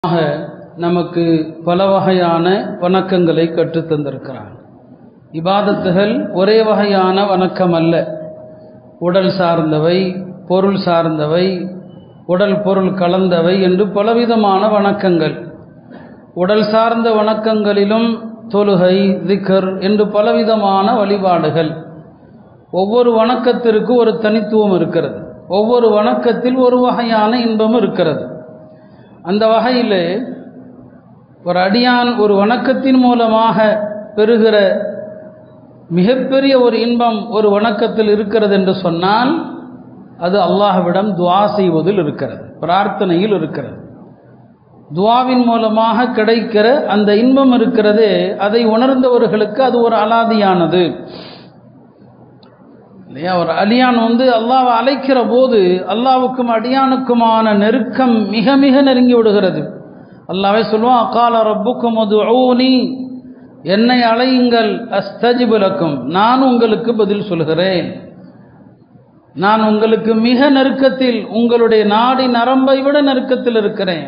ஆக நமக்கு பல வகையான வணக்கங்களை கற்றுத் தந்திருக்கிறான் இபாதத்துகள் ஒரே வகையான வணக்கம் அல்ல உடல் சார்ந்தவை பொருள் சார்ந்தவை உடல் பொருள் கலந்தவை என்று பலவிதமான வணக்கங்கள் உடல் சார்ந்த வணக்கங்களிலும் தொழுகை திக்கர் என்று பலவிதமான வழிபாடுகள் ஒவ்வொரு வணக்கத்திற்கு ஒரு தனித்துவம் இருக்கிறது ஒவ்வொரு வணக்கத்தில் ஒரு வகையான இன்பம் இருக்கிறது அந்த வகையில் ஒரு அடியான் ஒரு வணக்கத்தின் மூலமாக பெறுகிற மிகப்பெரிய ஒரு இன்பம் ஒரு வணக்கத்தில் இருக்கிறது என்று சொன்னால் அது அல்லாஹ்விடம் துவா செய்வதில் இருக்கிறது பிரார்த்தனையில் இருக்கிறது துவாவின் மூலமாக கிடைக்கிற அந்த இன்பம் இருக்கிறதே அதை உணர்ந்தவர்களுக்கு அது ஒரு அலாதியானது இல்லையா ஒரு அடியான் வந்து அல்லாவை அழைக்கிற போது அல்லாவுக்கும் அடியானுக்குமான நெருக்கம் மிக மிக நெருங்கி விடுகிறது அல்லாவே சொல்லுவான் அக்கால ரப்புக்கும் அது ஊனி என்னை அழையுங்கள் அஸ்தஜிபுலக்கும் நான் உங்களுக்கு பதில் சொல்கிறேன் நான் உங்களுக்கு மிக நெருக்கத்தில் உங்களுடைய நாடி நரம்பை விட நெருக்கத்தில் இருக்கிறேன்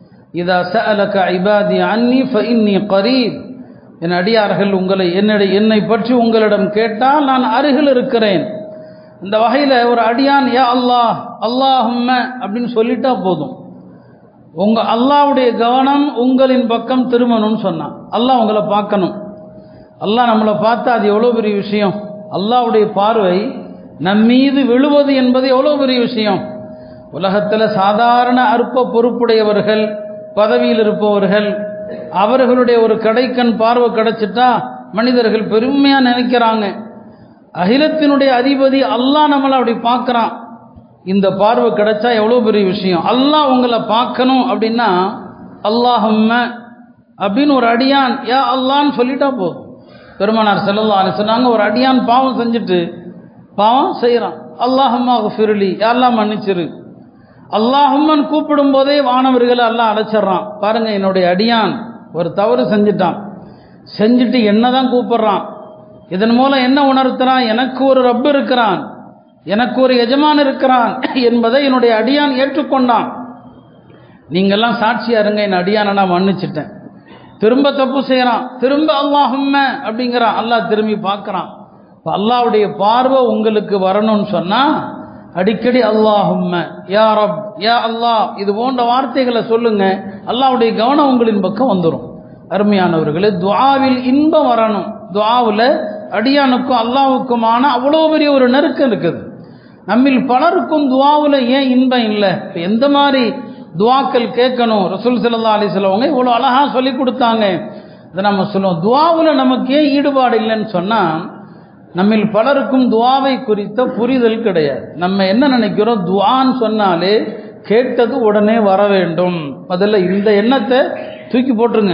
இதா சஅலக ஐபாதி அன்னி ஃபஇன்னி கரீப் என் அடியார்கள் உங்களை என்னுடைய என்னை பற்றி உங்களிடம் கேட்டால் நான் அருகில் இருக்கிறேன் இந்த வகையில் ஒரு அடியான் யா அல்லாஹ் அல்லாஹும்ம அப்படின்னு சொல்லிட்டா போதும் உங்க அல்லாவுடைய கவனம் உங்களின் பக்கம் திரும்பணும்னு சொன்னான் அல்லாஹ் உங்களை பார்க்கணும் அல்லாஹ் நம்மளை பார்த்தா அது எவ்வளோ பெரிய விஷயம் அல்லாவுடைய பார்வை நம் மீது விழுவது என்பது எவ்வளோ பெரிய விஷயம் உலகத்தில் சாதாரண அற்ப பொறுப்புடையவர்கள் பதவியில் இருப்பவர்கள் அவர்களுடைய ஒரு கடைக்கண் பார்வை கிடைச்சிட்டா மனிதர்கள் பெருமையாக நினைக்கிறாங்க அகிலத்தினுடைய அதிபதி அல்லாஹ் நம்மளை அப்படி பார்க்குறான் இந்த பார்வை கிடைச்சா எவ்வளோ பெரிய விஷயம் அல்லாஹ் உங்களை பார்க்கணும் அப்படின்னா அல்லாஹம்ம அப்படின்னு ஒரு அடியான் யா அல்லான்னு சொல்லிட்டா போதும் பெருமானார் செல்லல்லா சொன்னாங்க ஒரு அடியான் பாவம் செஞ்சுட்டு பாவம் செய்கிறான் அல்லாஹம்மா ஃபிருலி யாரெல்லாம் மன்னிச்சிரு அல்லாஹம்மன் கூப்பிடும் போதே வானவர்களை எல்லாம் அழைச்சிட்றான் பாருங்க என்னுடைய அடியான் ஒரு தவறு செஞ்சிட்டான் செஞ்சுட்டு என்ன தான் கூப்பிட்றான் இதன் மூலம் என்ன உணர்த்துறான் எனக்கு ஒரு ரப்பு இருக்கிறான் எனக்கு ஒரு எஜமான் இருக்கிறான் என்பதை என்னுடைய அடியான் ஏற்றுக்கொண்டான் நீங்கள்லாம் சாட்சியா இருங்க என் அடியானை நான் மன்னிச்சிட்டேன் திரும்ப தப்பு செய்கிறான் திரும்ப அல்லாஹும்ம அப்படிங்கிறான் அல்லாஹ் திரும்பி பார்க்குறான் இப்போ அல்லாவுடைய பார்வை உங்களுக்கு வரணும்னு சொன்னால் அடிக்கடி அல்லாஹும்ம யா ரப் யா அல்லாஹ் இது போன்ற வார்த்தைகளை சொல்லுங்க அல்லாவுடைய கவனம் உங்களின் பக்கம் வந்துடும் அருமையானவர்களே துவாவில் இன்பம் வரணும் துவாவில் அடியானுக்கும் அல்லாவுக்குமான அவ்வளோ பெரிய ஒரு நெருக்கம் இருக்குது நம்மில் பலருக்கும் துவாவில் ஏன் இன்பம் இல்லை இப்போ எந்த மாதிரி துவாக்கள் கேட்கணும் ரசூல் சல்லா அலி சொல்லவங்க இவ்வளோ அழகாக சொல்லி கொடுத்தாங்க இதை நம்ம சொல்லுவோம் துவாவில் நமக்கு ஏன் ஈடுபாடு இல்லைன்னு சொன்னால் நம்மில் பலருக்கும் துவாவை குறித்த புரிதல் கிடையாது நம்ம என்ன நினைக்கிறோம் துவான்னு சொன்னாலே கேட்டது உடனே வர வேண்டும் முதல்ல இந்த எண்ணத்தை தூக்கி போட்டுருங்க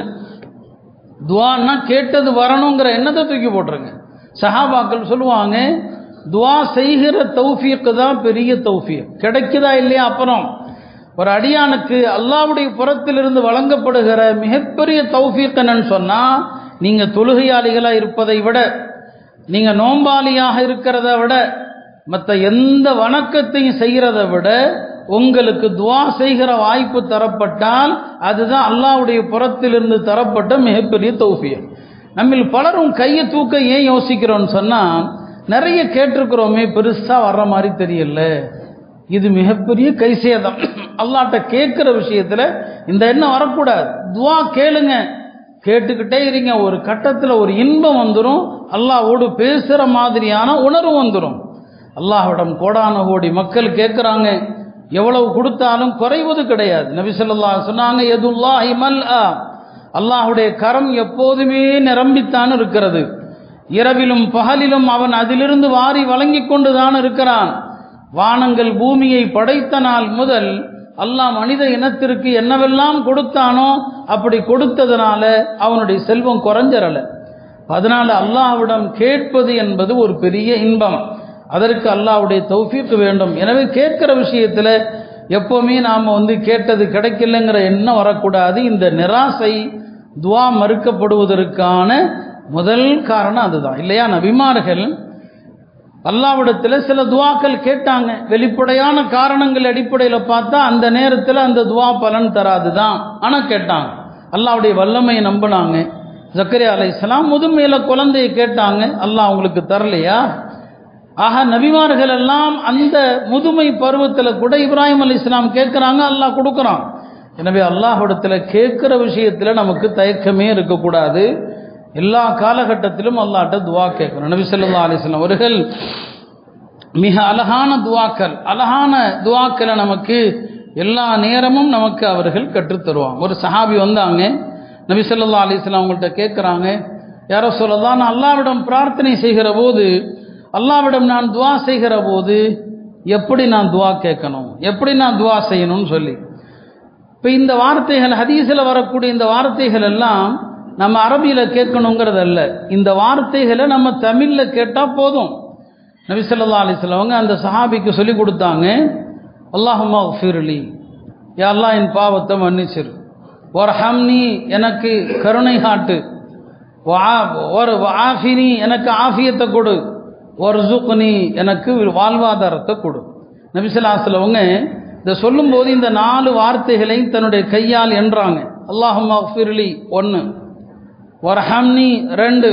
துவான்னா கேட்டது வரணுங்கிற எண்ணத்தை தூக்கி போட்டுருங்க சஹாபாக்கள் சொல்லுவாங்க துவா செய்கிற தௌஃபியக்கு தான் பெரிய தௌஃபியம் கிடைக்குதா இல்லையா அப்புறம் ஒரு அடியானுக்கு அல்லாவுடைய புறத்திலிருந்து வழங்கப்படுகிற மிகப்பெரிய தௌஃபீக் என்னன்னு சொன்னால் நீங்கள் தொழுகையாளிகளாக இருப்பதை விட நீங்கள் நோம்பாளியாக இருக்கிறத விட மற்ற எந்த வணக்கத்தையும் செய்கிறத விட உங்களுக்கு துவா செய்கிற வாய்ப்பு தரப்பட்டால் அதுதான் அல்லாவுடைய புறத்திலிருந்து தரப்பட்ட மிகப்பெரிய தௌஃபியம் நம்மில் பலரும் கையை தூக்க ஏன் யோசிக்கிறோன்னு சொன்னால் நிறைய கேட்டிருக்கிறோமே பெருசாக வர்ற மாதிரி தெரியல இது மிகப்பெரிய கைசேதம் அல்லாட்ட கேட்குற விஷயத்தில் இந்த எண்ணம் வரக்கூடாது துவா கேளுங்க கேட்டுக்கிட்டே இருங்க ஒரு கட்டத்தில் ஒரு இன்பம் வந்துடும் அல்லாவோடு பேசுகிற மாதிரியான உணர்வு வந்துடும் அல்லாஹ்விடம் கோடான கோடி மக்கள் கேட்குறாங்க எவ்வளவு கொடுத்தாலும் குறைவது கிடையாது நபிசல்லா சொன்னாங்க எதுல்லா இமல் அல்லாஹுடைய கரம் எப்போதுமே நிரம்பித்தான் இருக்கிறது இரவிலும் பகலிலும் அவன் அதிலிருந்து வாரி வழங்கி கொண்டுதான் இருக்கிறான் வானங்கள் பூமியை படைத்த நாள் முதல் அல்லாஹ் மனித இனத்திற்கு என்னவெல்லாம் கொடுத்தானோ அப்படி கொடுத்ததுனால அவனுடைய செல்வம் குறைஞ்சரல அதனால அல்லாஹ்விடம் கேட்பது என்பது ஒரு பெரிய இன்பம் அதற்கு அல்லாஹ்வுடைய தௌஃபீக்கு வேண்டும் எனவே கேட்கிற விஷயத்தில் எப்போவுமே நாம் வந்து கேட்டது கிடைக்கலங்கிற எண்ணம் வரக்கூடாது இந்த நிராசை துவா மறுக்கப்படுவதற்கான முதல் காரணம் அதுதான் இல்லையா நபிமார்கள் அல்லாவிடத்தில் சில துவாக்கள் கேட்டாங்க வெளிப்படையான காரணங்கள் அடிப்படையில் பார்த்தா அந்த நேரத்தில் அந்த துவா பலன் தராது தான் ஆனால் கேட்டாங்க அல்லாவுடைய வல்லமையை நம்பினாங்க ஜக்கரியா அலை இஸ்லாம் முதுமையில் குழந்தையை கேட்டாங்க அல்லாஹ் அவங்களுக்கு தரலையா ஆக நபிமார்கள் எல்லாம் அந்த முதுமை பருவத்தில் கூட இப்ராஹிம் அலி இஸ்லாம் கேட்குறாங்க அல்லாஹ் கொடுக்குறான் எனவே அல்லாஹ்விடத்தில் கேட்குற விஷயத்தில் நமக்கு தயக்கமே இருக்கக்கூடாது எல்லா காலகட்டத்திலும் அல்லாஹ்ட்ட துவா கேட்கணும் நபி சொல்லா அலிஸ்லாம் அவர்கள் மிக அழகான துவாக்கள் அழகான துவாக்களை நமக்கு எல்லா நேரமும் நமக்கு அவர்கள் கற்றுத்தருவாங்க ஒரு சஹாபி வந்தாங்க நபி சொல்லா அலிஸ்லாம் அவங்கள்ட்ட கேட்குறாங்க யாரோ சொல்லலாம் நான் அல்லாவிடம் பிரார்த்தனை செய்கிற போது அல்லாவிடம் நான் துவா செய்கிற போது எப்படி நான் துவா கேட்கணும் எப்படி நான் துவா செய்யணும்னு சொல்லி இப்போ இந்த வார்த்தைகள் ஹதீஸில் வரக்கூடிய இந்த வார்த்தைகள் எல்லாம் நம்ம அரபியில் கேட்கணுங்கிறது அல்ல இந்த வார்த்தைகளை நம்ம தமிழில் கேட்டால் போதும் நபிசல்லா அலிஸ்லவங்க அந்த சஹாபிக்கு சொல்லி கொடுத்தாங்க அல்லாஹுமா ஃபிர்லி யாழ்லா என் பாவத்தை மன்னிச்சிரு ஒரு ஹம்னி எனக்கு கருணை காட்டு ஒரு ஆஃபினி எனக்கு ஆஃபியத்தை கொடு ஒரு ஜுக்னி எனக்கு வாழ்வாதாரத்தை கொடு நபிசல்லாஸ்லவங்க இதை சொல்லும்போது இந்த நாலு வார்த்தைகளையும் தன்னுடைய கையால் என்றாங்க அல்லாஹுமா ஃபிர்லி ஒன்று ஒரு ஹம்னி ரெண்டு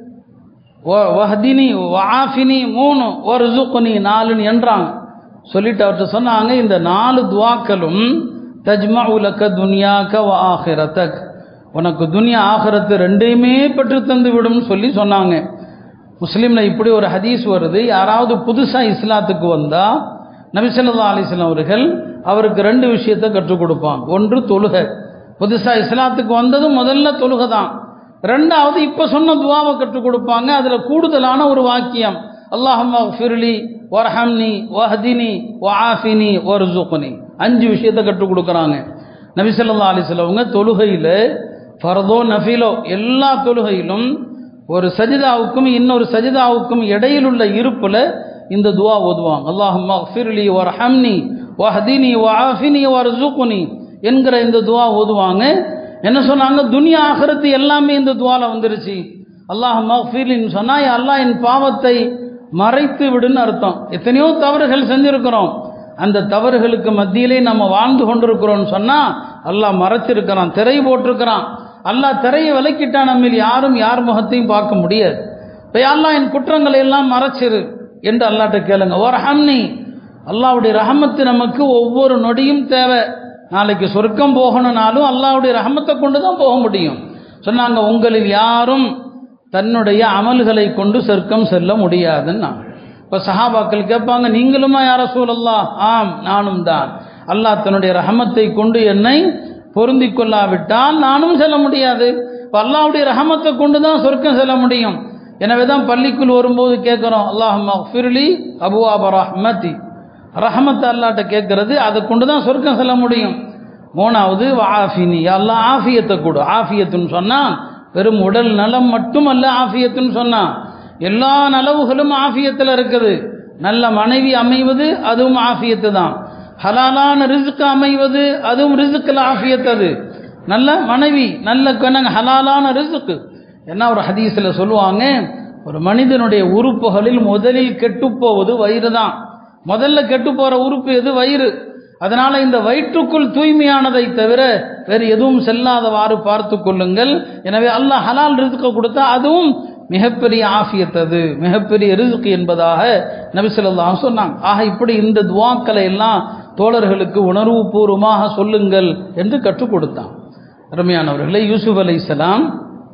வஹதினி வாஃபினி மூணு ஒரு ஜுக்குனி நாலுன்னு என்றாங்க சொல்லிட்டு அவர்கிட்ட சொன்னாங்க இந்த நாலு துவாக்களும் தஜ்மா உலக்க துனியாக்க வ ஆஹிரத்தக் உனக்கு துனியா ஆகிரத்து ரெண்டையுமே பெற்று தந்து விடும்னு சொல்லி சொன்னாங்க முஸ்லீமில் இப்படி ஒரு ஹதீஸ் வருது யாராவது புதுசாக இஸ்லாத்துக்கு வந்தால் நபிசல்லா அலிஸ்லாம் அவர்கள் அவருக்கு ரெண்டு விஷயத்தை கற்றுக் கொடுப்பாங்க ஒன்று தொழுகை புதுசாக இஸ்லாத்துக்கு வந்ததும் முதல்ல தொழுகை தான் ரெண்டாவது இப்போ சொன்ன துவாவை கற்றுக் கொடுப்பாங்க அதில் கூடுதலான ஒரு வாக்கியம் அல்லாஹம்மா ஃபிர்லி ஒர்ஹம்னி வஹதினி ஒஆஃபினி ஒரு ஜுக்னி அஞ்சு விஷயத்தை கற்றுக் கொடுக்குறாங்க நபிசல்லா அலிஸ்லவங்க தொழுகையில் ஃபர்தோ நஃபிலோ எல்லா தொழுகையிலும் ஒரு சஜிதாவுக்கும் இன்னொரு சஜிதாவுக்கும் இடையில் உள்ள இருப்பில் இந்த துவா ஓதுவாங்க அல்லாஹம்மா ஃபிர்லி ஒர்ஹம்னி வஹதினி ஒஆஃபினி ஒரு ஜுக்னி என்கிற இந்த துவா ஓதுவாங்க என்ன சொன்னாங்க துனியா ஆகிறது எல்லாமே இந்த துவால வந்துருச்சு அல்லாஹ் மஃபீலின்னு சொன்னால் அல்லாஹ் என் பாவத்தை மறைத்து விடுன்னு அர்த்தம் எத்தனையோ தவறுகள் செஞ்சுருக்கிறோம் அந்த தவறுகளுக்கு மத்தியிலே நம்ம வாழ்ந்து கொண்டிருக்கிறோம்னு சொன்னால் அல்லாஹ் மறைச்சிருக்கிறான் திரை போட்டிருக்கிறான் அல்லாஹ் திரையை விலக்கிட்டா நம்ம யாரும் யார் முகத்தையும் பார்க்க முடியாது இப்போ அல்லாஹ் என் குற்றங்களை எல்லாம் மறைச்சிரு என்று அல்லாட்ட கேளுங்க ஒரு ஹம்னி அல்லாவுடைய ரஹமத்து நமக்கு ஒவ்வொரு நொடியும் தேவை நாளைக்கு சொர்க்கம் போகணும்னாலும் அல்லாவுடைய ரஹமத்தை கொண்டு தான் போக முடியும் சொன்னாங்க உங்களில் யாரும் தன்னுடைய அமல்களை கொண்டு சொர்க்கம் செல்ல முடியாதுன்னா இப்போ சஹாபாக்கள் கேட்பாங்க நீங்களுமா யார சூழல்லா ஆம் நானும் தான் அல்லாஹ் தன்னுடைய ரஹமத்தை கொண்டு என்னை பொருந்தி கொள்ளாவிட்டால் நானும் செல்ல முடியாது இப்போ அல்லாவுடைய ரஹமத்தை கொண்டு தான் சொர்க்கம் செல்ல முடியும் எனவே தான் பள்ளிக்குள் வரும்போது கேட்குறோம் அல்லாஹ் ஃபிர்லி அபுவாப ரஹ்மதி ரஹமத் அல்லாட்ட கேட்கறது அதை கொண்டு தான் சொர்க்கம் செல்ல முடியும் மூணாவது ஆஃபினி எல்லாம் ஆஃபியத்தை கொடு ஆஃபியத்துன்னு சொன்னால் வெறும் உடல் நலம் மட்டுமல்ல ஆஃபியத்துன்னு சொன்னான் எல்லா நலவுகளும் ஆஃபியத்தில் இருக்குது நல்ல மனைவி அமைவது அதுவும் ஆஃபியத்து தான் ஹலாலான ரிசுக்கு அமைவது அதுவும் ரிசுக்கில் ஆஃபியத் அது நல்ல மனைவி நல்ல கணங்க ஹலாலான ரிசுக்கு என்ன ஒரு ஹதீஸில் சொல்லுவாங்க ஒரு மனிதனுடைய உறுப்புகளில் முதலில் கெட்டுப்போவது வயிறு தான் முதல்ல கெட்டு போகிற உறுப்பு எது வயிறு அதனால இந்த வயிற்றுக்குள் தூய்மையானதை தவிர வேறு எதுவும் செல்லாதவாறு பார்த்து கொள்ளுங்கள் எனவே அல்லாஹ் ஹலால் ரிசுக்க கொடுத்தா அதுவும் மிகப்பெரிய ஆஃபியத் அது மிகப்பெரிய ரிசுக்கு என்பதாக நபிசல்லாம் சொன்னாங்க ஆக இப்படி இந்த துவாக்களை எல்லாம் தோழர்களுக்கு உணர்வுபூர்வமாக சொல்லுங்கள் என்று கற்றுக் கொடுத்தான் அருமையானவர்களே யூசுப் அலை இஸ்லாம்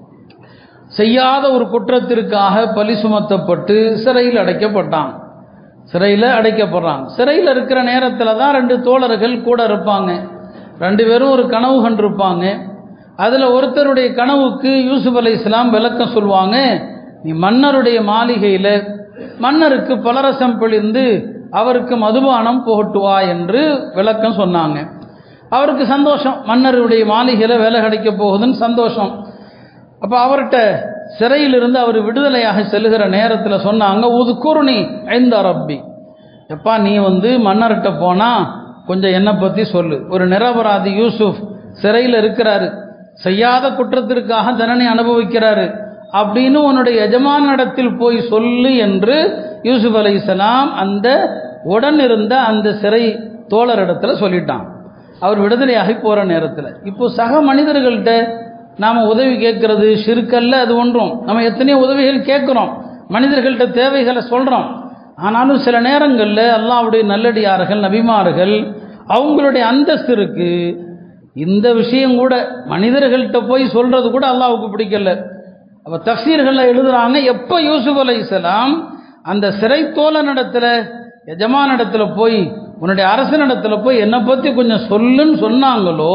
செய்யாத ஒரு குற்றத்திற்காக பலி சுமத்தப்பட்டு சிறையில் அடைக்கப்பட்டான் சிறையில் அடைக்கப்படுறாங்க சிறையில் இருக்கிற நேரத்தில் தான் ரெண்டு தோழர்கள் கூட இருப்பாங்க ரெண்டு பேரும் ஒரு கனவு கண்டிருப்பாங்க அதில் ஒருத்தருடைய கனவுக்கு யூசுப் அலை இஸ்லாம் விளக்கம் சொல்லுவாங்க நீ மன்னருடைய மாளிகையில் மன்னருக்கு பலரசம் பிழிந்து அவருக்கு மதுபானம் புகட்டுவா என்று விளக்கம் சொன்னாங்க அவருக்கு சந்தோஷம் மன்னருடைய மாளிகையில் வேலை கிடைக்க போகுதுன்னு சந்தோஷம் அப்போ அவர்கிட்ட சிறையிலிருந்து அவர் விடுதலையாக செல்கிற நேரத்தில் சொன்னாங்க உதுக்குருணி ஐந்த ரப்பி எப்பா நீ வந்து மன்னர்கிட்ட போனால் கொஞ்சம் என்னை பற்றி சொல்லு ஒரு நிரபராதி யூசுஃப் சிறையில் இருக்கிறாரு செய்யாத குற்றத்திற்காக தண்டனை அனுபவிக்கிறாரு அப்படின்னு உன்னுடைய எஜமானிடத்தில் போய் சொல்லு என்று யூசுப் அலைஹிஸ்ஸலாம் அந்த உடன் இருந்த அந்த சிறை தோழரிடத்துல சொல்லிட்டான் அவர் விடுதலையாகி போகிற நேரத்தில் இப்போ சக மனிதர்கள்ட்ட நாம் உதவி கேட்கறது ஷிருக்கல்ல அது ஒன்றும் நம்ம எத்தனையோ உதவிகள் கேட்குறோம் மனிதர்கள்ட்ட தேவைகளை சொல்கிறோம் ஆனாலும் சில நேரங்களில் அல்லாஹ்வுடைய நல்லடியார்கள் நபிமார்கள் அவங்களுடைய அந்தஸ்து இருக்கு இந்த விஷயம் கூட மனிதர்கள்ட்ட போய் சொல்றது கூட அல்லாஹ்வுக்கு பிடிக்கல அப்போ தஃசீர்களில் எழுதுறாங்க எப்போ யூசுப் அலைஹிஸ்ஸலாம் அந்த சிறை தோழனிடத்தில் எஜமானிடத்துல போய் உன்னுடைய அரசனிடத்துல போய் என்னை பற்றி கொஞ்சம் சொல்லுன்னு சொன்னாங்களோ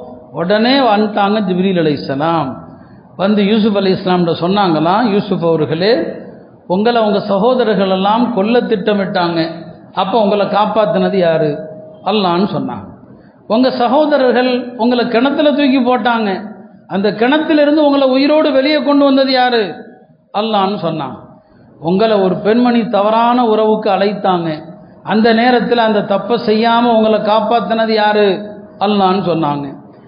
உடனே வந்துட்டாங்க ஜிப்ரீல் அலைஹிஸ்ஸலாம் வந்து யூசுப் அலி இஸ்லாம்கிட்ட சொன்னாங்களாம் யூசுப் அவர்களே உங்களை உங்கள் சகோதரர்கள் எல்லாம் கொல்ல திட்டமிட்டாங்க அப்போ உங்களை காப்பாற்றினது யாரு அல்லான்னு சொன்னாங்க உங்கள் சகோதரர்கள் உங்களை கிணத்துல தூக்கி போட்டாங்க அந்த கிணத்திலிருந்து உங்களை உயிரோடு வெளியே கொண்டு வந்தது யாரு அல்லான்னு சொன்னாங்க உங்களை ஒரு பெண்மணி தவறான உறவுக்கு அழைத்தாங்க அந்த நேரத்தில் அந்த தப்பை செய்யாமல் உங்களை காப்பாற்றினது யாரு அல்லான்னு சொன்னாங்க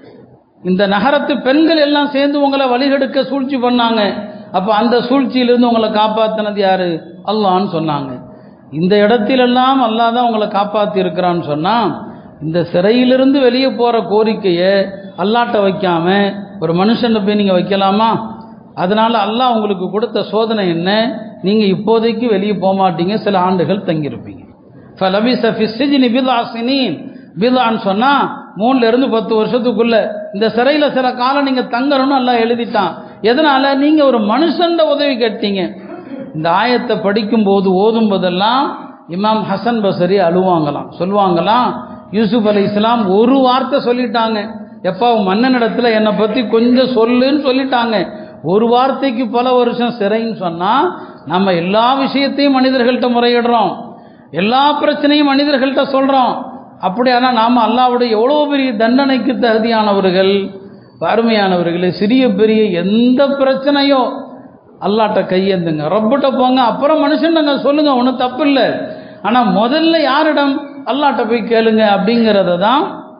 இந்த நகரத்து பெண்கள் எல்லாம் சேர்ந்து உங்களை வழிகெடுக்க சூழ்ச்சி பண்ணாங்க அப்போ அந்த சூழ்ச்சியிலிருந்து உங்களை காப்பாற்றினது யாரு அல்லான்னு சொன்னாங்க இந்த இடத்திலெல்லாம் அல்லாஹ் தான் உங்களை காப்பாற்றி இருக்கிறான்னு சொன்னால் இந்த சிறையிலிருந்து வெளியே போகிற கோரிக்கையை அல்லாட்ட வைக்காம ஒரு மனுஷனை போய் நீங்கள் வைக்கலாமா அதனால் அல்லாஹ் உங்களுக்கு கொடுத்த சோதனை என்ன நீங்கள் இப்போதைக்கு வெளியே போக மாட்டீங்க சில ஆண்டுகள் தங்கியிருப்பீங்க ஃபலபிஸ ஃபி ஸிஜ்னி பித்ஆ ஸினீன் பிதான்னு சொன்னால் மூணுலேருந்து பத்து வருஷத்துக்குள்ள இந்த சிறையில் சில காலம் நீங்கள் தங்கணும்னு எல்லாம் எழுதிட்டான் எதனால் நீங்கள் ஒரு மனுஷன்ட உதவி கேட்டீங்க இந்த ஆயத்தை படிக்கும்போது ஓதும் போதெல்லாம் இமாம் ஹசன் பசரி அழுவாங்களாம் சொல்லுவாங்களாம் யூசுப் அலி இஸ்லாம் ஒரு வார்த்தை சொல்லிட்டாங்க எப்போ மன்னனிடத்துல என்னை பற்றி கொஞ்சம் சொல்லுன்னு சொல்லிட்டாங்க ஒரு வார்த்தைக்கு பல வருஷம் சிறைன்னு சொன்னால் நம்ம எல்லா விஷயத்தையும் மனிதர்கள்ட்ட முறையிடுறோம் எல்லா பிரச்சனையும் மனிதர்கள்ட்ட சொல்கிறோம் அப்படியானா நாம் அல்லாவுடைய எவ்வளோ பெரிய தண்டனைக்கு தகுதியானவர்கள் அருமையானவர்களே சிறிய பெரிய எந்த பிரச்சனையோ அல்லாட்ட கையேந்துங்க ரப்பிட்ட போங்க அப்புறம் மனுஷன் சொல்லுங்க ஒன்றும் தப்பு இல்லை ஆனால் முதல்ல யாரிடம் அல்லாட்ட போய் கேளுங்க அப்படிங்கிறத தான்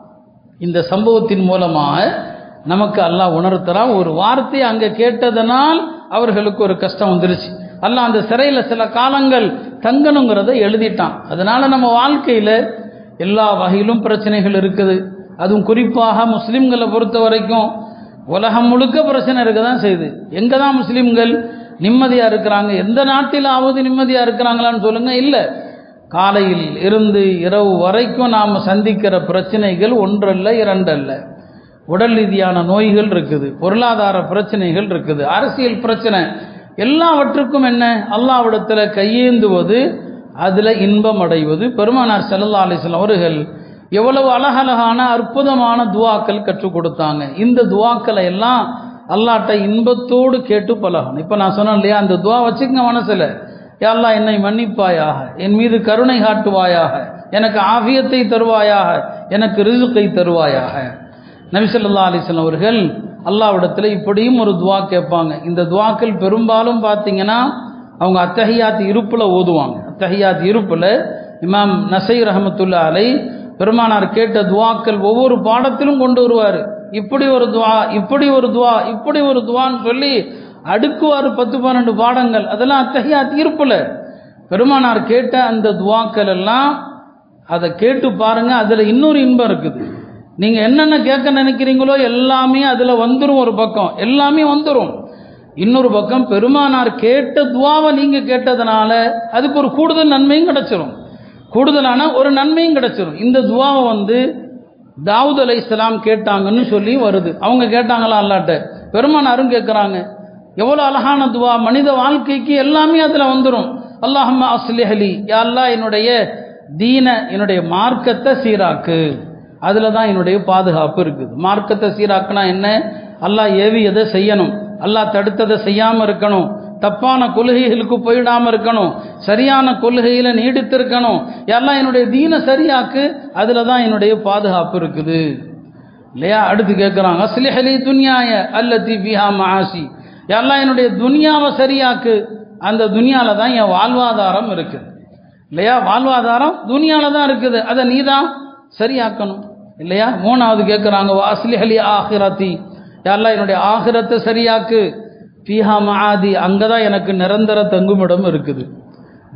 இந்த சம்பவத்தின் மூலமாக நமக்கு அல்லாஹ் உணர்த்துறான் ஒரு வார்த்தை அங்கே கேட்டதனால் அவர்களுக்கு ஒரு கஷ்டம் வந்துருச்சு அல்லாஹ் அந்த சிறையில் சில காலங்கள் தங்கணுங்கிறத எழுதிட்டான் அதனால நம்ம வாழ்க்கையில் எல்லா வகையிலும் பிரச்சனைகள் இருக்குது அதுவும் குறிப்பாக முஸ்லீம்களை பொறுத்த வரைக்கும் உலகம் முழுக்க பிரச்சனை இருக்க தான் செய்யுது எங்கே தான் முஸ்லீம்கள் நிம்மதியாக இருக்கிறாங்க எந்த நாட்டிலாவது நிம்மதியாக இருக்கிறாங்களான்னு சொல்லுங்கள் இல்லை காலையில் இருந்து இரவு வரைக்கும் நாம் சந்திக்கிற பிரச்சனைகள் ஒன்றல்ல இரண்டல்ல உடல் ரீதியான நோய்கள் இருக்குது பொருளாதார பிரச்சனைகள் இருக்குது அரசியல் பிரச்சனை எல்லாவற்றுக்கும் என்ன அல்லாவிடத்தில் கையேந்துவது அதில் இன்பம் அடைவது பெருமானார் செல்லல்லா அலிஸ்லாம் அவர்கள் எவ்வளவு அழகழகான அற்புதமான துவாக்கள் கற்றுக் கொடுத்தாங்க இந்த துவாக்களை எல்லாம் அல்லாட்ட இன்பத்தோடு கேட்டு பழகணும் இப்போ நான் சொன்னேன் இல்லையா அந்த துவா வச்சுக்கங்க மனசில் யாழ்லா என்னை மன்னிப்பாயாக என் மீது கருணை காட்டுவாயாக எனக்கு ஆபியத்தை தருவாயாக எனக்கு ரிசுக்கை தருவாயாக நபிசல்லா அலிஸ்லாம் அவர்கள் அல்லாவிடத்தில் இப்படியும் ஒரு துவா கேட்பாங்க இந்த துவாக்கள் பெரும்பாலும் பார்த்தீங்கன்னா அவங்க அத்தஹியாத் இருப்பில் ஓதுவாங்க அத்தஹியாத் இருப்பில் இமாம் நசை ரஹமத்துல்லா அலை பெருமானார் கேட்ட துவாக்கள் ஒவ்வொரு பாடத்திலும் கொண்டு வருவார் இப்படி ஒரு துவா இப்படி ஒரு துவா இப்படி ஒரு துவான்னு சொல்லி அடுக்குவார் பத்து பன்னெண்டு பாடங்கள் அதெல்லாம் அத்தகையா தீர்ப்பில் பெருமானார் கேட்ட அந்த துவாக்கள் எல்லாம் அதை கேட்டு பாருங்க அதில் இன்னொரு இன்பம் இருக்குது நீங்கள் என்னென்ன கேட்க நினைக்கிறீங்களோ எல்லாமே அதில் வந்துடும் ஒரு பக்கம் எல்லாமே வந்துடும் இன்னொரு பக்கம் பெருமானார் கேட்ட துவாவை நீங்கள் கேட்டதுனால அதுக்கு ஒரு கூடுதல் நன்மையும் கிடைச்சிரும் கூடுதலான ஒரு நன்மையும் கிடைச்சிரும் இந்த துவாவை வந்து தாவூத் அலை இஸ்லாம் கேட்டாங்கன்னு சொல்லி வருது அவங்க கேட்டாங்களா அல்லாட்ட பெருமானாரும் கேட்குறாங்க எவ்வளோ அழகான துவா மனித வாழ்க்கைக்கு எல்லாமே அதில் வந்துடும் அல்லாஹம்மா அஸ்லிஹலி யா அல்லாஹ் என்னுடைய தீன என்னுடைய மார்க்கத்தை சீராக்கு அதில் தான் என்னுடைய பாதுகாப்பு இருக்குது மார்க்கத்தை சீராக்குனா என்ன அல்லாஹ் ஏவியதை செய்யணும் அல்லாஹ் தடுத்ததை செய்யாமல் இருக்கணும் தப்பான கொள்கைகளுக்கு போயிடாமல் இருக்கணும் சரியான கொள்கையில் நீடித்திருக்கணும் எல்லாம் என்னுடைய தீன சரியாக்கு அதில் தான் என்னுடைய பாதுகாப்பு இருக்குது இல்லையா அடுத்து கேட்குறாங்க அஸ்லிஹலி துன்யாய அல்லத்தி பிஹா மஹாசி எல்லாம் என்னுடைய துனியாவை சரியாக்கு அந்த துனியாவில் தான் என் வாழ்வாதாரம் இருக்குது இல்லையா வாழ்வாதாரம் துனியாவில் தான் இருக்குது அதை நீ தான் சரியாக்கணும் இல்லையா மூணாவது கேட்குறாங்க அஸ்லிஹலி ஆஹிரத்தி எல்லாம் என்னுடைய ஆகிரத்தை சரியாக்கு ஃபீஹா மஆதி அங்கே தான் எனக்கு நிரந்தர தங்குமிடம் இருக்குது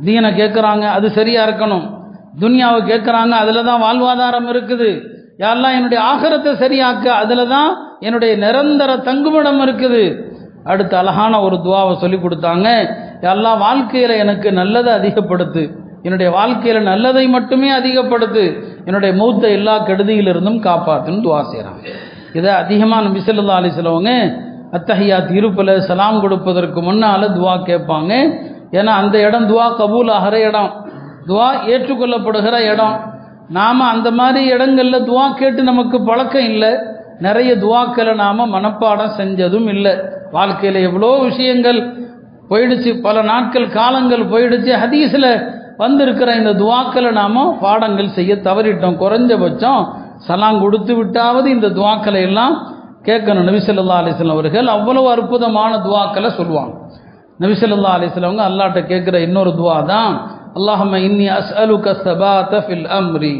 தீனை கேட்குறாங்க அது சரியாக இருக்கணும் துன்யாவை கேட்குறாங்க அதில் தான் வாழ்வாதாரம் இருக்குது யாரெல்லாம் என்னுடைய ஆகரத்தை சரியாக்க அதில் தான் என்னுடைய நிரந்தர தங்குமிடம் இருக்குது அடுத்து அழகான ஒரு துவாவை சொல்லி கொடுத்தாங்க எல்லா வாழ்க்கையில் எனக்கு நல்லதை அதிகப்படுத்து என்னுடைய வாழ்க்கையில் நல்லதை மட்டுமே அதிகப்படுத்து என்னுடைய மௌத்தை எல்லா கெடுதியிலிருந்தும் காப்பாத்துன்னு துவா செய்கிறாங்க இதை அதிகமாக நபி ஸல்லல்லாஹு அலைஹி வஸல்லமங்க அத்தஹியாத் இருப்பில் சலாம் கொடுப்பதற்கு முன்னால் துவா கேட்பாங்க ஏன்னா அந்த இடம் துவா கபூல் ஆகிற இடம் துவா ஏற்றுக்கொள்ளப்படுகிற இடம் நாம் அந்த மாதிரி இடங்களில் துவா கேட்டு நமக்கு பழக்கம் இல்லை நிறைய துவாக்களை நாம் மனப்பாடம் செஞ்சதும் இல்லை வாழ்க்கையில் எவ்வளோ விஷயங்கள் போயிடுச்சு பல நாட்கள் காலங்கள் போயிடுச்சு ஹதீஸில் வந்திருக்கிற இந்த துவாக்களை நாம் பாடங்கள் செய்ய தவறிட்டோம் குறைஞ்சபட்சம் சலாம் கொடுத்து விட்டாவது இந்த துவாக்களை எல்லாம் கேட்கணும் நபிசல்லா அலிஸ்லாம் அவர்கள் அவ்வளவு அற்புதமான துவாக்களை சொல்லுவாங்க நபிசல்லா அலிஸ்லவங்க அல்லாட்ட கேட்குற இன்னொரு துவா தான் அல்லாஹம்ம இன்னி அஸ் அலுக சபாத்த ஃபில் அம்ரி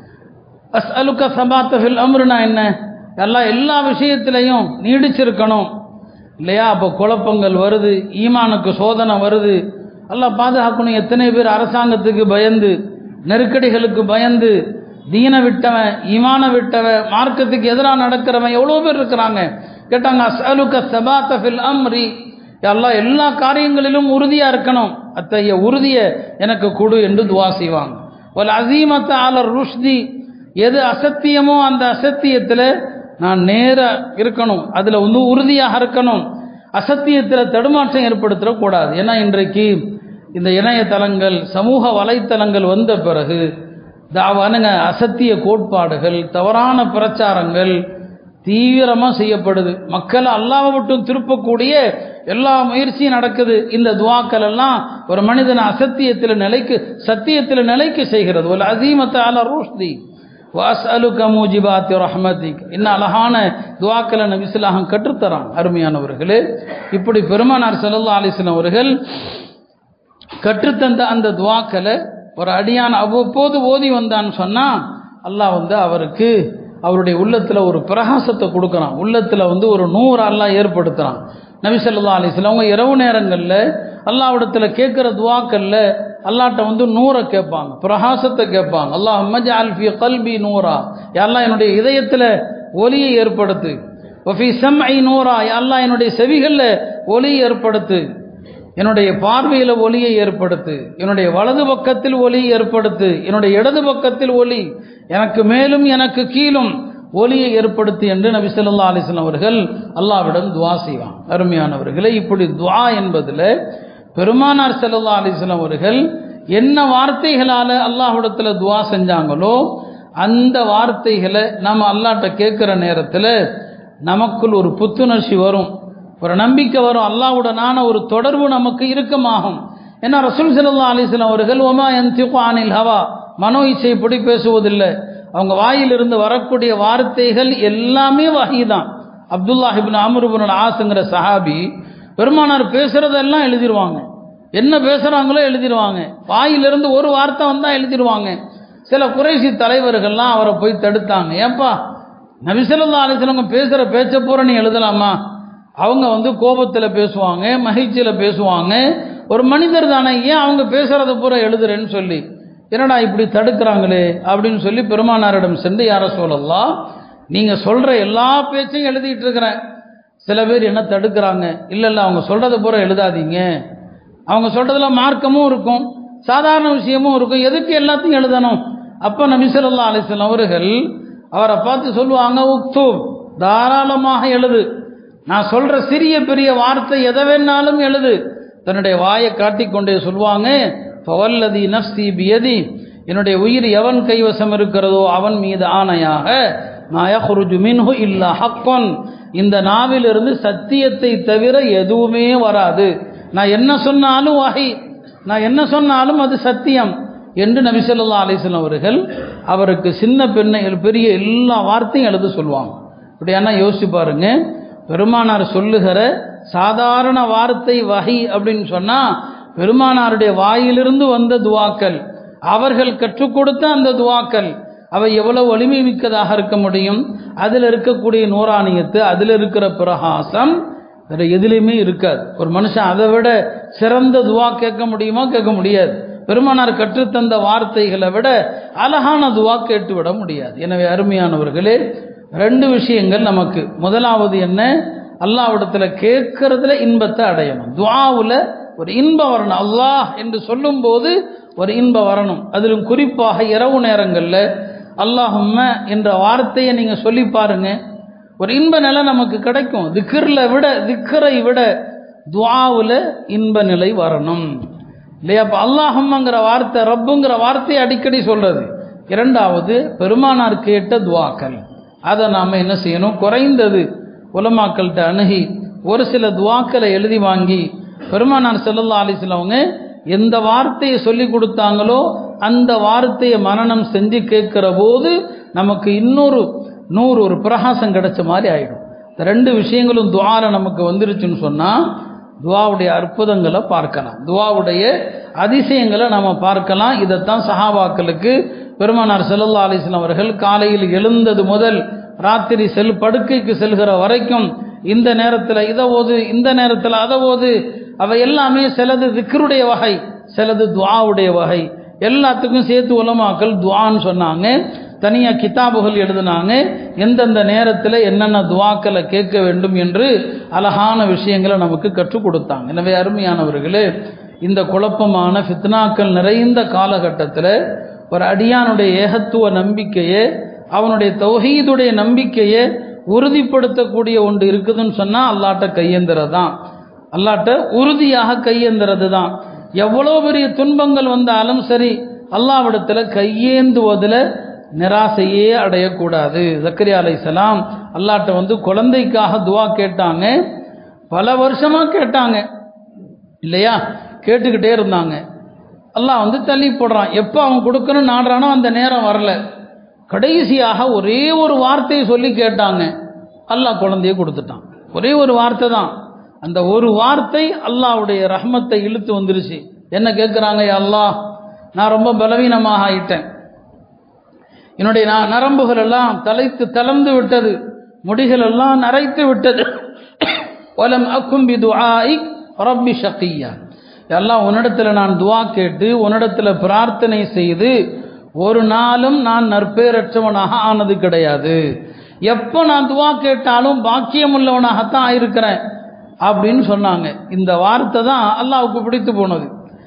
அஸ் அலுக சபாத்த ஃபில் அம்ருனா என்ன எல்லாம் எல்லா விஷயத்திலையும் நீடிச்சிருக்கணும் இல்லையா அப்போ குழப்பங்கள் வருது ஈமானுக்கு சோதனை வருது எல்லாம் பாதுகாக்கணும் எத்தனை பேர் அரசாங்கத்துக்கு பயந்து நெருக்கடிகளுக்கு பயந்து தீன விட்டவன் ஈமான விட்டவன் மார்க்கத்துக்கு எதிராக நடக்கிறவன் எவ்வளோ பேர் இருக்கிறாங்க கேட்டாங்க அஸ்அலுக்க சபாத்த ஃபில் அம்ரி எல்லாம் எல்லா காரியங்களிலும் உறுதியாக இருக்கணும் அத்தகைய உறுதியை எனக்கு கொடு என்று துவா செய்வாங்க ஒரு அசீமத்த ஆலர் ருஷ்தி எது அசத்தியமோ அந்த அசத்தியத்தில் நான் நேராக இருக்கணும் அதில் வந்து உறுதியாக இருக்கணும் அசத்தியத்தில் தடுமாற்றம் ஏற்படுத்திடக்கூடாது ஏன்னா இன்றைக்கு இந்த இணையதளங்கள் சமூக வலைத்தளங்கள் வந்த பிறகு தாவானுங்க அசத்திய கோட்பாடுகள் தவறான பிரச்சாரங்கள் தீவிரமாக செய்யப்படுது மக்களை அல்லாவை மட்டும் திருப்பக்கூடிய எல்லா முயற்சியும் நடக்குது இந்த துவாக்கள் எல்லாம் ஒரு மனிதனை அசத்தியத்தில் நிலைக்கு சத்தியத்தில் நிலைக்கு செய்கிறது ஒரு அசீமத்தை அல ரூஷ்தி வாஸ்அலுக மூஜிபாத்தி ரஹமதிக் இன்னும் அழகான துவாக்களை நபிசுல்லாஹம் கற்றுத்தரான் அருமையானவர்களே இப்படி பெருமானார் சல்லா அலிஸ்லாம் அவர்கள் கற்றுத்தந்த அந்த துவாக்களை ஒரு அடியான் அவ்வப்போது ஓதி வந்தான்னு சொன்னால் அல்லாஹ் வந்து அவருக்கு அவருடைய உள்ளத்தில் ஒரு பிரகாசத்தை கொடுக்குறான் உள்ளத்தில் வந்து ஒரு நூறு அல்லாஹ் ஏற்படுத்துகிறான் நபிசல்லா அலிஸ்லாம் அவங்க இரவு நேரங்களில் அல்லாவிடத்தில் கேட்குற துவாக்களில் அல்லாட்ட வந்து நூறை கேட்பாங்க பிரகாசத்தை கேட்பாங்க அல்லாஹ் மஜ் அல்ஃபி கல்பி நூறா எல்லாம் என்னுடைய இதயத்தில் ஒலியை ஏற்படுத்து ஒஃபி செம் ஐ நூறா எல்லாம் என்னுடைய செவிகளில் ஒலி ஏற்படுத்து என்னுடைய பார்வையில் ஒலியை ஏற்படுத்து என்னுடைய வலது பக்கத்தில் ஒலி ஏற்படுத்து என்னுடைய இடது பக்கத்தில் ஒலி எனக்கு மேலும் எனக்கு கீழும் ஒலியை ஏற்படுத்து என்று நபி சொல்லா அலிஸ்லாம் அவர்கள் அல்லாவிடம் துவா செய்வான் அருமையானவர்களே இப்படி துவா என்பதில் பெருமானார் செல்லல்லா அலிஸ்லாம் அவர்கள் என்ன வார்த்தைகளால் அல்லாஹ்விடத்தில் துவா செஞ்சாங்களோ அந்த வார்த்தைகளை நம்ம அல்லாட்ட கேட்குற நேரத்தில் நமக்குள் ஒரு புத்துணர்ச்சி வரும் ஒரு நம்பிக்கை வரும் அல்லாவுடனான ஒரு தொடர்பு நமக்கு இறுக்கமாகும் ஏன்னா ரசூல் சல்லா அலிஸ்லாம் அவர்கள் ஒமா என் அனில் ஹவா மனோ இச்சைப்படி பேசுவதில்லை அவங்க வாயிலிருந்து வரக்கூடிய வார்த்தைகள் எல்லாமே வகை தான் அப்துல்லாஹிபின் அமருபின் ஆசுங்கிற சஹாபி பெருமானார் பேசுகிறதெல்லாம் எழுதிடுவாங்க என்ன பேசுகிறாங்களோ எழுதிடுவாங்க வாயிலிருந்து ஒரு வார்த்தை வந்தால் எழுதிடுவாங்க சில குறைசி தலைவர்கள்லாம் அவரை போய் தடுத்தாங்க ஏப்பா நபிசல்லா அலிஸ்லவங்க பேசுகிற பேச்ச பூரா நீ எழுதலாமா அவங்க வந்து கோபத்தில் பேசுவாங்க மகிழ்ச்சியில் பேசுவாங்க ஒரு மனிதர் தானே ஏன் அவங்க பேசுகிறத பூரா எழுதுறேன்னு சொல்லி என்னடா இப்படி தடுக்கிறாங்களே அப்படின்னு சொல்லி பெருமானாரிடம் சென்று யார சொல்லலாம் நீங்கள் சொல்கிற எல்லா பேச்சையும் எழுதிட்டு இருக்கிறேன் சில பேர் என்ன தடுக்கிறாங்க இல்லை இல்லை அவங்க சொல்கிறத பூரா எழுதாதீங்க அவங்க சொல்கிறதுல மார்க்கமும் இருக்கும் சாதாரண விஷயமும் இருக்கும் எதுக்கு எல்லாத்தையும் எழுதணும் அப்போ நபிசல்லா அலிஸ்லாம் அவர்கள் அவரை பார்த்து சொல்லுவாங்க உக்து தாராளமாக எழுது நான் சொல்கிற சிறிய பெரிய வார்த்தை எதை வேணாலும் எழுது தன்னுடைய வாயை காட்டிக்கொண்டே சொல்லுவாங்க பவல்லதி நஃப்சி பியதி என்னுடைய உயிர் எவன் கைவசம் இருக்கிறதோ அவன் மீது ஆணையாக நாயஹுருஜு மின்ஹு இல்லா ஹக்கொன் இந்த நாவிலிருந்து சத்தியத்தை தவிர எதுவுமே வராது நான் என்ன சொன்னாலும் வகை நான் என்ன சொன்னாலும் அது சத்தியம் என்று நபிசல்லா அலிஸ்லாம் அவர்கள் அவருக்கு சின்ன பெண்ணை பெரிய எல்லா வார்த்தையும் எழுத சொல்லுவாங்க அப்படியானா யோசிச்சு பாருங்க பெருமானார் சொல்லுகிற சாதாரண வார்த்தை வகை அப்படின்னு சொன்னால் பெருமானாருடைய வாயிலிருந்து வந்த துவாக்கள் அவர்கள் கற்றுக் கொடுத்த அந்த துவாக்கள் அவை எவ்வளவு வலிமை மிக்கதாக இருக்க முடியும் அதில் இருக்கக்கூடிய நூறானியத்து அதில் இருக்கிற பிரகாசம் வேற எதுலேயுமே இருக்காது ஒரு மனுஷன் அதை விட சிறந்த துவா கேட்க முடியுமா கேட்க முடியாது பெருமானார் கற்றுத்தந்த வார்த்தைகளை விட அழகான துவா கேட்டு விட முடியாது எனவே அருமையானவர்களே ரெண்டு விஷயங்கள் நமக்கு முதலாவது என்ன அல்லாவிடத்துல கேட்கறதுல இன்பத்தை அடையணும் துவாவுல ஒரு இன்பம் வரணும் அல்லாஹ் என்று சொல்லும்போது ஒரு இன்பம் வரணும் அதிலும் குறிப்பாக இரவு நேரங்களில் அல்லாஹும்ம என்ற வார்த்தையை நீங்க சொல்லி பாருங்க ஒரு இன்ப நிலை நமக்கு கிடைக்கும் திக்ரில் விட திக்கரை விட துவாவில் இன்ப நிலை வரணும் இல்லையா அப்போ அல்லாஹம்மங்கிற வார்த்தை ரப்புங்கிற வார்த்தையை அடிக்கடி சொல்றது இரண்டாவது பெருமானார் கேட்ட துவாக்கள் அதை நாம் என்ன செய்யணும் குறைந்தது உலமாக்கள்கிட்ட அணுகி ஒரு சில துவாக்களை எழுதி வாங்கி பெருமானார் செல்லல்லா அலிஸ்லவங்க எந்த வார்த்தையை சொல்லி கொடுத்தாங்களோ அந்த வார்த்தையை மனனம் செஞ்சு கேட்கிற போது நமக்கு இன்னொரு நூறு ஒரு பிரகாசம் கிடைச்ச மாதிரி ஆயிடும் இந்த ரெண்டு விஷயங்களும் துவால நமக்கு வந்துருச்சுன்னு சொன்னால் துவாவுடைய அற்புதங்களை பார்க்கலாம் துவாவுடைய அதிசயங்களை நம்ம பார்க்கலாம் இதைத்தான் சஹாபாக்களுக்கு பெருமானார் செல்லல்லா அலிஸ்லாம் அவர்கள் காலையில் எழுந்தது முதல் ராத்திரி செல் படுக்கைக்கு செல்கிற வரைக்கும் இந்த நேரத்தில் இதை ஓது இந்த நேரத்தில் அதை ஓது அவை எல்லாமே சிலது திக்ருடைய வகை சிலது துவாவுடைய வகை எல்லாத்துக்கும் சேர்த்து உலமாக்கள் துவான்னு சொன்னாங்க தனியாக கிதாபுகள் எழுதினாங்க எந்தெந்த நேரத்தில் என்னென்ன துவாக்களை கேட்க வேண்டும் என்று அழகான விஷயங்களை நமக்கு கற்றுக் கொடுத்தாங்க எனவே அருமையானவர்களே இந்த குழப்பமான ஃபித்னாக்கள் நிறைந்த காலகட்டத்தில் ஒரு அடியானுடைய ஏகத்துவ நம்பிக்கையை அவனுடைய தௌஹீதுடைய நம்பிக்கையை உறுதிப்படுத்தக்கூடிய ஒன்று இருக்குதுன்னு சொன்னால் அல்லாட்ட கையேந்திரது தான் அல்லாட்ட உறுதியாக கையேந்திரது தான் எவ்வளோ பெரிய துன்பங்கள் வந்தாலும் சரி அல்லாவிடத்தில் கையேந்துவதில் நிராசையே அடையக்கூடாது ஜக்கரியா அலைசலாம் அல்லாட்ட வந்து குழந்தைக்காக துவா கேட்டாங்க பல வருஷமாக கேட்டாங்க இல்லையா கேட்டுக்கிட்டே இருந்தாங்க அல்லாஹ் வந்து தள்ளி போடுறான் எப்போ அவன் கொடுக்கணும்னு நாடுறானோ அந்த நேரம் வரல கடைசியாக ஒரே ஒரு வார்த்தையை சொல்லி கேட்டாங்க அல்லாஹ் குழந்தைய கொடுத்துட்டான் ஒரே ஒரு வார்த்தை தான் அந்த ஒரு வார்த்தை அல்லாஹ்வுடைய ரஹ்மத்தை இழுத்து வந்துருச்சு என்ன கேட்குறாங்க அல்லாஹ் நான் ரொம்ப பலவீனமாக ஆயிட்டேன் என்னுடைய நான் நரம்புகள் எல்லாம் தலைத்து தளர்ந்து விட்டது முடிகள் எல்லாம் நரைத்து விட்டது வலம் அக்கும்பி துஆஇக் ரப்பி ஷக்கியா எல்லாம் உன்னிடத்தில் நான் துவா கேட்டு உன்னிடத்தில் பிரார்த்தனை செய்து ஒரு நாளும் நான் நற்பேரற்றவனாக ஆனது கிடையாது எப்போ நான் துவா கேட்டாலும் பாக்கியம் உள்ளவனாகத்தான் ஆயிருக்கிறேன் அப்படின்னு சொன்னாங்க இந்த வார்த்தை தான் அல்லாவுக்கு பிடித்து போனது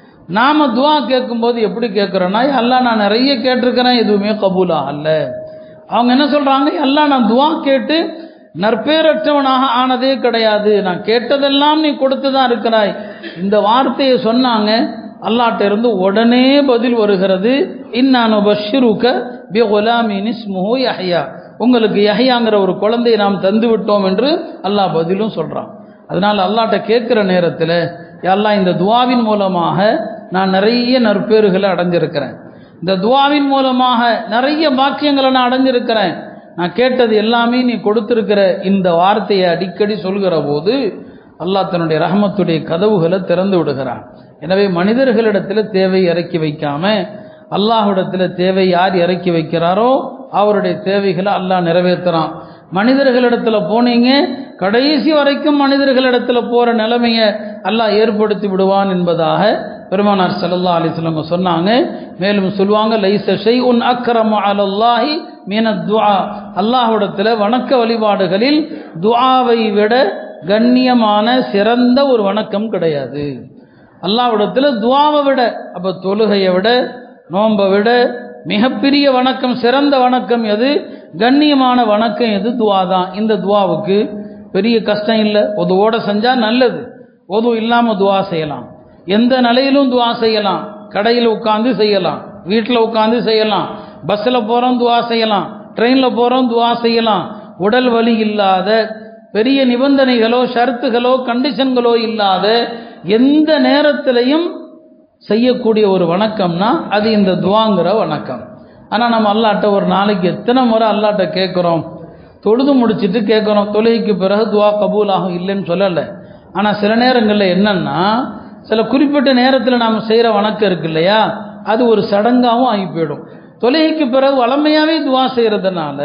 நாம துவா கேட்கும்போது எப்படி கேட்குறோன்னா எல்லாம் நான் நிறைய கேட்டிருக்கிறேன் எதுவுமே கபூலா அல்ல அவங்க என்ன சொல்றாங்க எல்லாம் நான் துவா கேட்டு நற்பேரற்றவனாக ஆனதே கிடையாது நான் கேட்டதெல்லாம் நீ கொடுத்து தான் இருக்கிறாய் இந்த வார்த்தையை சொன்னாங்க அல்லாட்ட இருந்து உடனே பதில் வருகிறது இன்னானு பஷிருக்க பி குலாமின் இஸ்முஹு யஹ்யா உங்களுக்கு யஹ்யாங்கிற ஒரு குழந்தையை நாம் தந்து விட்டோம் என்று அல்லாஹ் பதிலும் சொல்றான் அதனால அல்லாட்ட கேட்குற நேரத்தில் எல்லாம் இந்த துவாவின் மூலமாக நான் நிறைய நற்பேறுகளை அடைஞ்சிருக்கிறேன் இந்த துவாவின் மூலமாக நிறைய பாக்கியங்களை நான் அடைஞ்சிருக்கிறேன் நான் கேட்டது எல்லாமே நீ கொடுத்திருக்கிற இந்த வார்த்தையை அடிக்கடி சொல்கிற போது அல்லாஹ் தன்னுடைய ரஹமத்துடைய கதவுகளை திறந்து விடுகிறான் எனவே மனிதர்களிடத்தில் தேவை இறக்கி வைக்காம அல்லாஹ்விடத்தில் தேவை யார் இறக்கி வைக்கிறாரோ அவருடைய தேவைகளை அல்லாஹ் நிறைவேற்றுறான் மனிதர்களிடத்தில் போனீங்க கடைசி வரைக்கும் மனிதர்களிடத்தில் போகிற நிலைமையை அல்லாஹ் ஏற்படுத்தி விடுவான் என்பதாக பெருமானார் சல்லல்லா அலிஸ்லங்க சொன்னாங்க மேலும் சொல்லுவாங்க லைச ஷை உன் அக்கரம் அலல்லாஹி மீன துஆ அல்லாஹ்விடத்தில் வணக்க வழிபாடுகளில் துஆவை விட கண்ணியமான சிறந்த ஒரு வணக்கம் கிடையாது அல்லாஹ்விடத்தில் துவாவை விட அப்போ தொழுகையை விட நோன்பை விட மிகப்பெரிய வணக்கம் சிறந்த வணக்கம் எது கண்ணியமான வணக்கம் எது துவா தான் இந்த துவாவுக்கு பெரிய கஷ்டம் இல்லை ஒதுவோட செஞ்சால் நல்லது ஒது இல்லாமல் துவா செய்யலாம் எந்த நிலையிலும் துவா செய்யலாம் கடையில் உட்காந்து செய்யலாம் வீட்டில் உட்காந்து செய்யலாம் பஸ்ஸில் போகிறோம் துவா செய்யலாம் ட்ரெயினில் போகிறோம் துவா செய்யலாம் உடல் வலி இல்லாத பெரிய நிபந்தனைகளோ ஷரத்துகளோ கண்டிஷன்களோ இல்லாத எந்த நேரத்திலையும் செய்யக்கூடிய ஒரு வணக்கம்னா அது இந்த துவாங்கிற வணக்கம் ஆனால் நம்ம அல்லாட்ட ஒரு நாளைக்கு எத்தனை முறை அல்லாட்ட கேட்குறோம் தொழுது முடிச்சுட்டு கேட்குறோம் தொழுகைக்கு பிறகு துவா கபூல் ஆகும் இல்லைன்னு சொல்லலை ஆனால் சில நேரங்களில் என்னன்னா சில குறிப்பிட்ட நேரத்தில் நாம் செய்கிற வணக்கம் இருக்கு இல்லையா அது ஒரு சடங்காகவும் ஆகி போயிடும் தொழுகைக்கு பிறகு வளமையாகவே துவா செய்கிறதுனால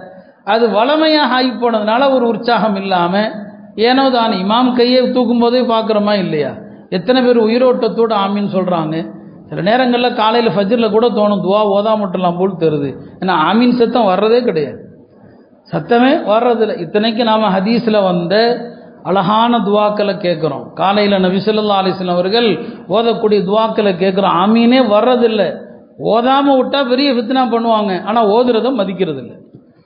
அது வளமையாக ஆகி போனதுனால ஒரு உற்சாகம் இல்லாமல் ஏனோ தான் இமாம் கையை தூக்கும் போதே பார்க்குறோமா இல்லையா எத்தனை பேர் உயிரோட்டத்தோடு ஆமின்னு சொல்கிறாங்க சில நேரங்களில் காலையில் ஃபஜ்ரில் கூட தோணும் துவா ஓதா மட்டும்லாம் போல் தருது ஏன்னா ஆமீன் சத்தம் வர்றதே கிடையாது சத்தமே வர்றதில்லை இத்தனைக்கு நாம் ஹதீஸில் வந்த அழகான துவாக்களை கேட்குறோம் காலையில் நபிசல்லா அலிஸ்லாம் அவர்கள் ஓதக்கூடிய துவாக்களை கேட்குறோம் ஆமீனே வர்றதில்லை ஓதாமல் விட்டால் பெரிய ஃபித்னா பண்ணுவாங்க ஆனால் ஓதுறத மதிக்கிறது இல்லை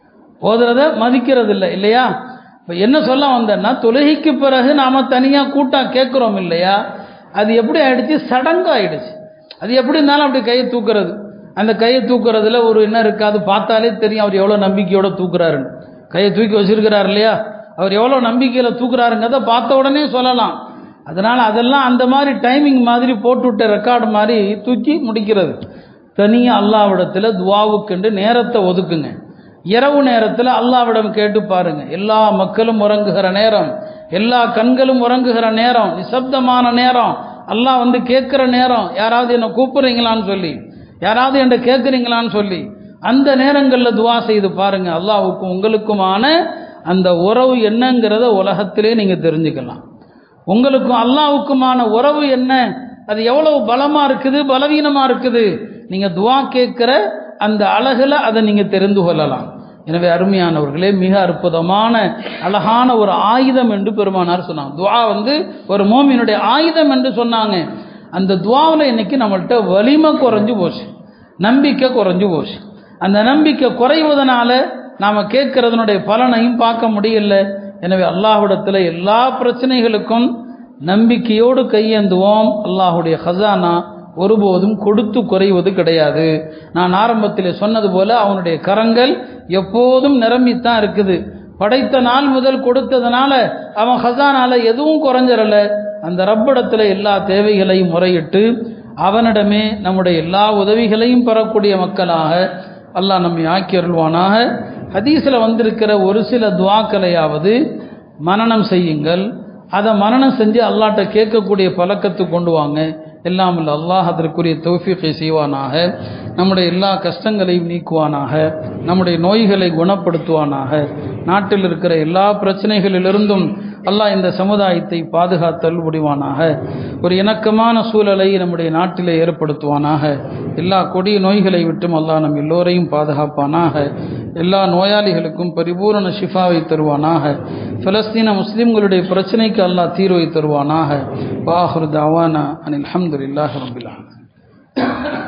ஓதுறத மதிக்கிறது இல்லை இல்லையா இப்போ என்ன சொல்ல வந்தேன்னா தொழுகைக்கு பிறகு நாம் தனியாக கூட்டாக கேட்குறோம் இல்லையா அது எப்படி ஆயிடுச்சு சடங்கு ஆயிடுச்சு அது எப்படி இருந்தாலும் அப்படி கையை தூக்குறது அந்த கையை தூக்குறதுல ஒரு என்ன இருக்காது பார்த்தாலே தெரியும் அவர் எவ்வளோ நம்பிக்கையோட தூக்குறாருன்னு கையை தூக்கி வச்சிருக்கிறார் இல்லையா அவர் எவ்வளோ நம்பிக்கையில் தூக்குறாருங்கிறத பார்த்த உடனே சொல்லலாம் அதனால் அதெல்லாம் அந்த மாதிரி டைமிங் மாதிரி போட்டுவிட்ட ரெக்கார்டு மாதிரி தூக்கி முடிக்கிறது தனியாக அல்லாவிடத்தில் துவாவுக்குண்டு நேரத்தை ஒதுக்குங்க இரவு நேரத்தில் அல்லாவிடம் கேட்டு பாருங்க எல்லா மக்களும் உறங்குகிற நேரம் எல்லா கண்களும் உறங்குகிற நேரம் நிசப்தமான நேரம் அல்லாஹ் வந்து கேட்குற நேரம் யாராவது என்னை கூப்பிடுறீங்களான்னு சொல்லி யாராவது என்ன கேட்குறீங்களான்னு சொல்லி அந்த நேரங்களில் துவா செய்து பாருங்க அல்லாஹ்வுக்கும் உங்களுக்குமான அந்த உறவு என்னங்கிறத உலகத்திலே நீங்கள் தெரிஞ்சுக்கலாம் உங்களுக்கும் அல்லாஹ்வுக்குமான உறவு என்ன அது எவ்வளவு பலமாக இருக்குது பலவீனமாக இருக்குது நீங்கள் துவா கேட்குற அந்த அழகில் அதை நீங்கள் தெரிந்து கொள்ளலாம் எனவே அருமையானவர்களே மிக அற்புதமான அழகான ஒரு ஆயுதம் என்று பெருமானார் சொன்னாங்க துவா வந்து ஒரு மோமினுடைய ஆயுதம் என்று சொன்னாங்க அந்த துவாவில் இன்னைக்கு நம்மள்கிட்ட வலிமை குறைஞ்சு போச்சு நம்பிக்கை குறைஞ்சு போச்சு அந்த நம்பிக்கை குறைவதனால நாம் கேட்கறதனுடைய பலனையும் பார்க்க முடியல எனவே அல்லாஹ்விடத்தில் எல்லா பிரச்சனைகளுக்கும் நம்பிக்கையோடு கையேந்துவோம் அல்லாஹுடைய ஹசானா ஒருபோதும் கொடுத்து குறைவது கிடையாது நான் ஆரம்பத்தில் சொன்னது போல அவனுடைய கரங்கள் எப்போதும் நிரம்பித்தான் இருக்குது படைத்த நாள் முதல் கொடுத்ததுனால அவன் ஹசானால எதுவும் குறைஞ்சிடல அந்த ரப்பிடத்தில் எல்லா தேவைகளையும் முறையிட்டு அவனிடமே நம்முடைய எல்லா உதவிகளையும் பெறக்கூடிய மக்களாக அல்லாஹ் நம்மை ஆக்கி அருள்வானாக ஹதீஸில் வந்திருக்கிற ஒரு சில துவாக்களையாவது மனனம் செய்யுங்கள் அதை மனனம் செஞ்சு அல்லாட்ட கேட்கக்கூடிய பழக்கத்தை கொண்டு வாங்க எல்லாம் இல்லை அல்லாஹ் அதற்குரிய தௌஃபீக்கை செய்வானாக நம்முடைய எல்லா கஷ்டங்களையும் நீக்குவானாக நம்முடைய நோய்களை குணப்படுத்துவானாக நாட்டில் இருக்கிற எல்லா பிரச்சனைகளிலிருந்தும் அல்லாஹ் இந்த சமுதாயத்தை பாதுகாத்தல் முடிவானாக ஒரு இணக்கமான சூழலை நம்முடைய நாட்டிலே ஏற்படுத்துவானாக எல்லா கொடிய நோய்களை விட்டும் அல்லாஹ் நம் எல்லோரையும் பாதுகாப்பானாக எல்லா நோயாளிகளுக்கும் பரிபூரண ஷிஃபாவை தருவானாக பலஸ்தீன முஸ்லிம்களுடைய பிரச்சனைக்கு அல்லாஹ் தீர்வை தருவானாக வாஹுர் தாவானா அனில் அஹமதுல்லாஹ் ரபில்